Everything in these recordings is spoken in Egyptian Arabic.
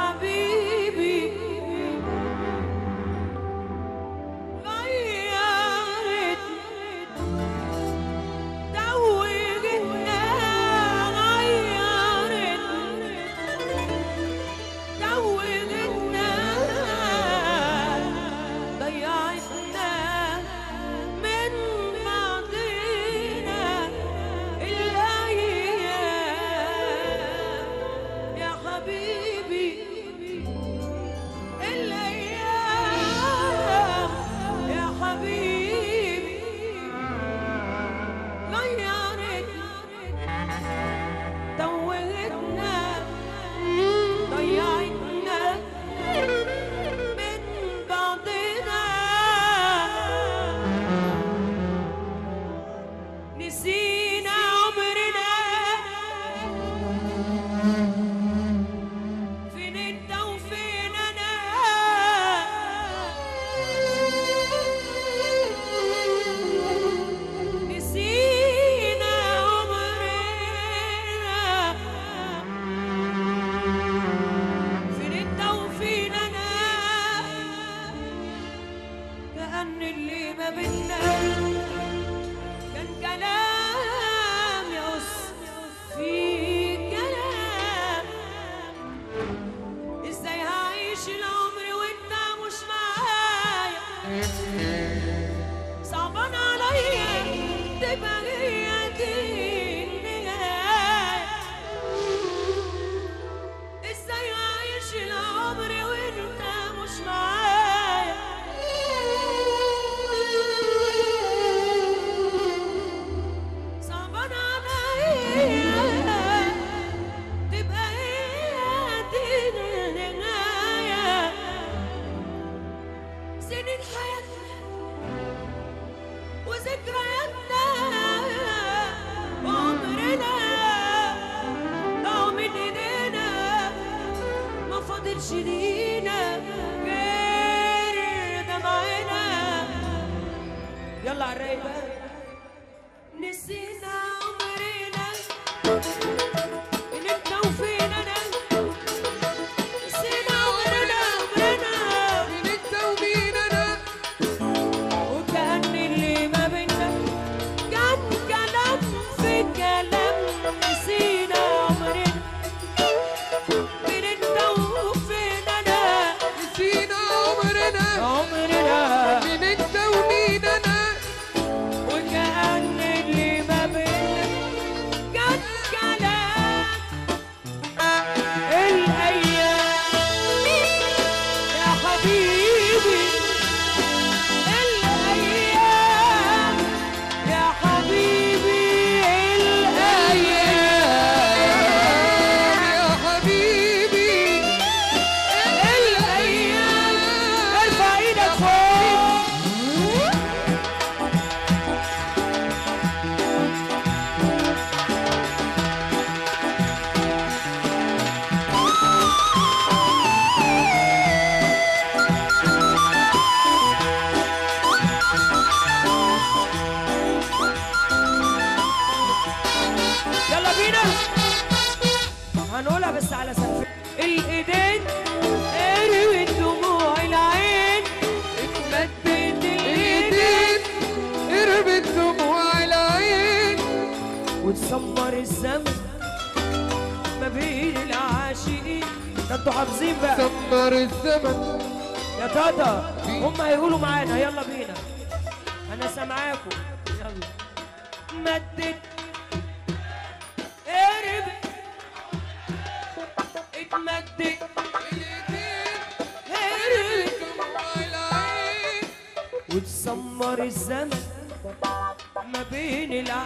حبيبي غيرت توجتنا غيرت توجتنا ضيعتنا من بعضنا الأيام يا حبيبي الأيام يا حبيبي غيرت توهتنا ضيعتنا من بعضنا نسينا عمرنا فين انت وفين انا نسينا عمرنا فين انت وفين انا كأن اللي ما بينا كان كلام يقص في كلام ازاي هعيش العمر وانت مش معايا صعبان عليا تبقى هي دي النهاية ازاي هعيش العمر وانت مش معايا صعبان عليا تبقى هي دي النهاية سنين حياتنا وذكرياتنا وعمرنا ضاعوا من ايدينا ما فاضلش لينا غير دمعنا يلا على الرايق بقى نسينا عمرنا ان انت وفين انا نسينا عمرنا عمرنا مين انت ومين انا وكأن اللي ما بينا كان كلام في كلام نسينا عمرنا فين انت وفين انا نسينا عمرنا عمرنا مين انت ومين انا وكأن اللي ما بينا كان كلام الأيام يا حبيبي الأيام يا حبيبي الأيام يا حبيبي الأيام ارفع ايدك فوق يلا بينا هنقولها بس على سقف الايدين اروت دموع العين اتمدت الايدين ايدين قربت دموع العين وتسمر الزمن ما بين العاشقين ده انتوا حافظين بقى سمر الزمن يا تاتا هم هيقولوا معانا يلا بينا انا سامعاكم يلا مدت قربت اتمدت قربت دموع العين وتسمر الزمن ما بين الع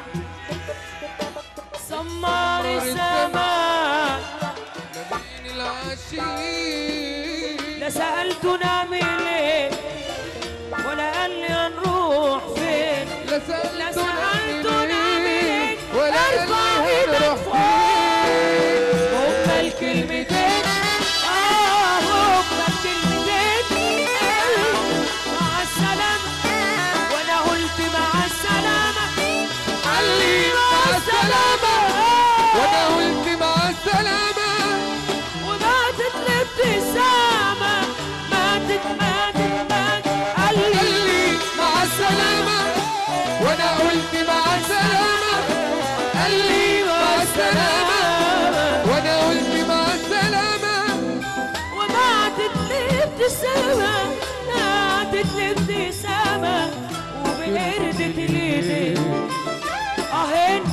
سمر الزمان ما بين العاشقين لا سألته نعمل ايه ولا قال لي هنروح فين لا لا سألته سألته نعمل نعمل ايه ايه ولا ارفع قال لي ايدك هنروح فوق فين هما الكلمتين اه هما الكلمتين مع السلامة وانا قلت مع السلامة قال لي مع السلامة وانا قلت مع السلامة وبعتت لي نادت لي ابتسامة نادت لي ابتسامة وبقردة الايدين اهين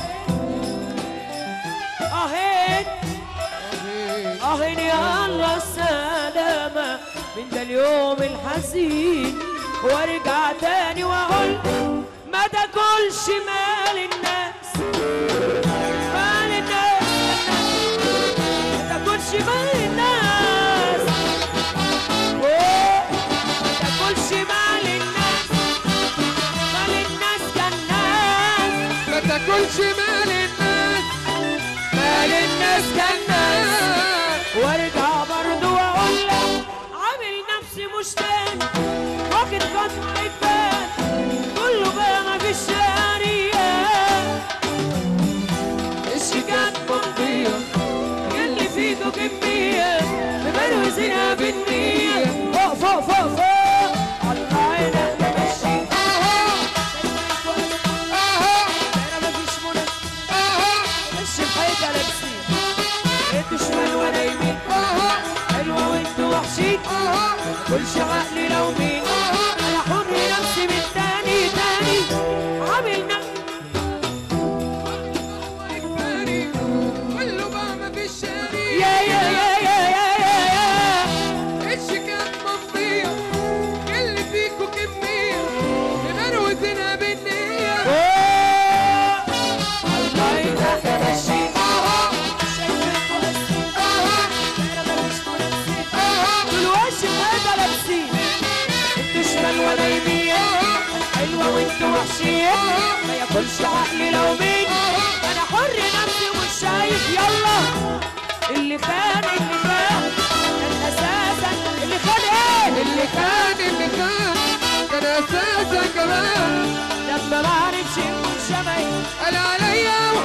اهين اهين يا الله السلامة من ده اليوم الحزين وارجع تاني واقول ما تاكلش مال الناس مال الناس ما تاكلش مال الناس أوه، ما تاكلش مال الناس مال الناس كان ناس ما تاكلش مال الناس مال الناس كان ناس وارجع برضو واقول لك عامل نفسي مش تاني واخد خطوة يبان كله بقى ما فيش شارية الشيكات ممضية اللي فيكوا كمية مبروزينها بالنية فوق فوق فوق فوق الله عينك تمشي اهو اهو انا مفيش منافسة اهو مشي الحيطة لابسين انتوا شمال وانا يمين اهو حلوة وانتوا وحشين اهو كلش عقلي لو مين انا حر نفسي من تاني تاني عامل نفسي إجباري كله بقى ما فيش شريك يا يا يا يا يا يا يا الشيكات ممضية اللي فيكوا كمية مبروزينها بالنية أوه، الله ينحى ماشي اهو شايفك واسي اهو انا مفيش منافسين اهو دول وش الحيطة لابسين انتوا شمال وانا يمين حلوة وانتوا وحشين ما ياكلش عقلي لو مين انا حر نفسي ومش شايف يلا اللي كان اللي كان كان اساسا اللي كان ايه اللي كان اللي كان كان اساسا كمان لما ما عرفش يكون شبهي قال عليا